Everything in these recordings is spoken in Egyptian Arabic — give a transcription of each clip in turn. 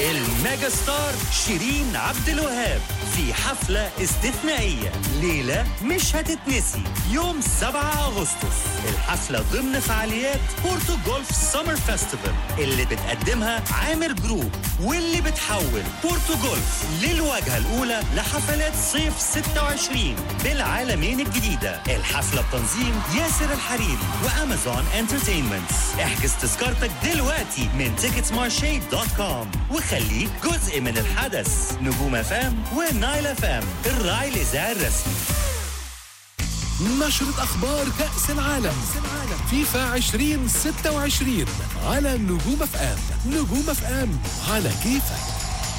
الميجا ستار شيرين عبد الوهاب في حفلة استثنائية ليلة مش هتتنسي يوم 7 أغسطس الحفلة ضمن فعاليات بورتو جولف سمر فيستيفال اللي بتقدمها عامر جروب واللي بتحول بورتو جولف للواجهة الأولى لحفلات صيف 26 بالعالمين الجديدة الحفلة بتنظيم ياسر الحريري وأمازون انترتينمنت احجز تذكرتك دلوقتي من مارشي دوت كوم وخليك جزء من الحدث نجوم فام ونايل فام الراعي الإذاعي الرسمي نشرة أخبار كأس العالم فيفا 2026 على نجوم اف ام نجوم اف ام على كيفك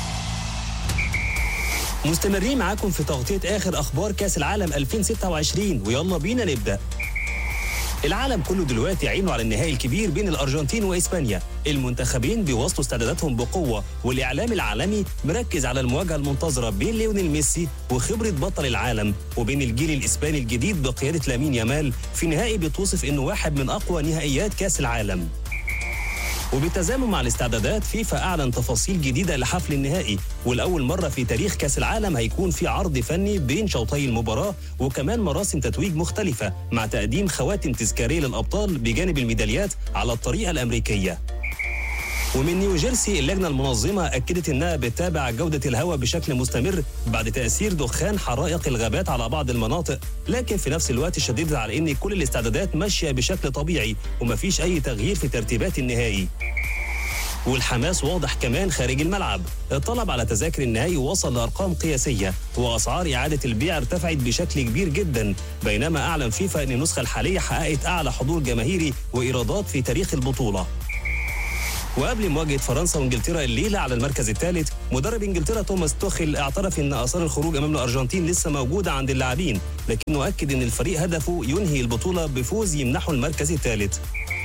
مستمرين معاكم في تغطية آخر أخبار كأس العالم 2026 ويلا بينا نبدأ العالم كله دلوقتي عينه على النهائي الكبير بين الأرجنتين وإسبانيا المنتخبين بيواصلوا استعداداتهم بقوة والإعلام العالمي مركز على المواجهة المنتظرة بين ليونيل ميسي وخبرة بطل العالم وبين الجيل الإسباني الجديد بقيادة لامين يامال في نهائي بتوصف إنه واحد من أقوى نهائيات كأس العالم وبالتزامن مع الاستعدادات فيفا اعلن تفاصيل جديده لحفل النهائي والاول مره في تاريخ كاس العالم هيكون في عرض فني بين شوطي المباراه وكمان مراسم تتويج مختلفه مع تقديم خواتم تذكاريه للابطال بجانب الميداليات على الطريقه الامريكيه ومن نيوجيرسي اللجنة المنظمة أكدت إنها بتتابع جودة الهواء بشكل مستمر بعد تأثير دخان حرائق الغابات على بعض المناطق لكن في نفس الوقت شددت على إن كل الاستعدادات ماشية بشكل طبيعي ومفيش أي تغيير في ترتيبات النهائي والحماس واضح كمان خارج الملعب الطلب على تذاكر النهائي وصل لأرقام قياسية وأسعار إعادة البيع ارتفعت بشكل كبير جدا بينما أعلن فيفا أن النسخة الحالية حققت أعلى حضور جماهيري وإيرادات في تاريخ البطولة وقبل مواجهه فرنسا وانجلترا الليله على المركز الثالث مدرب انجلترا توماس توخيل اعترف ان اثار الخروج امام الارجنتين لسه موجوده عند اللاعبين لكنه اكد ان الفريق هدفه ينهي البطوله بفوز يمنحه المركز الثالث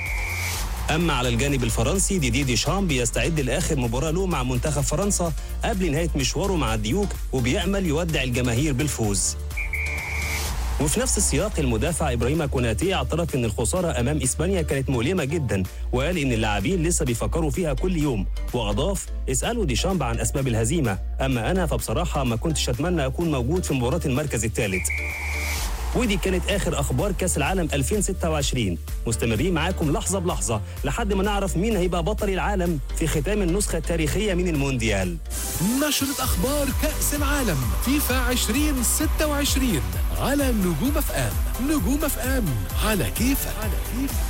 اما على الجانب الفرنسي ديدي ديشام بيستعد لاخر مباراه له مع منتخب فرنسا قبل نهايه مشواره مع الديوك وبيامل يودع الجماهير بالفوز وفي نفس السياق المدافع ابراهيم كوناتي اعترف ان الخساره امام اسبانيا كانت مؤلمه جدا وقال ان اللاعبين لسه بيفكروا فيها كل يوم واضاف اسالوا ديشامب عن اسباب الهزيمه اما انا فبصراحه ما كنتش اتمنى اكون موجود في مباراه المركز الثالث ودي كانت اخر اخبار كاس العالم 2026 مستمرين معاكم لحظه بلحظه لحد ما نعرف مين هيبقى بطل العالم في ختام النسخه التاريخية من المونديال نشرة أخبار كأس العالم فيفا 2026 على نجوم اف ام نجوم اف ام على كيفك على كيفك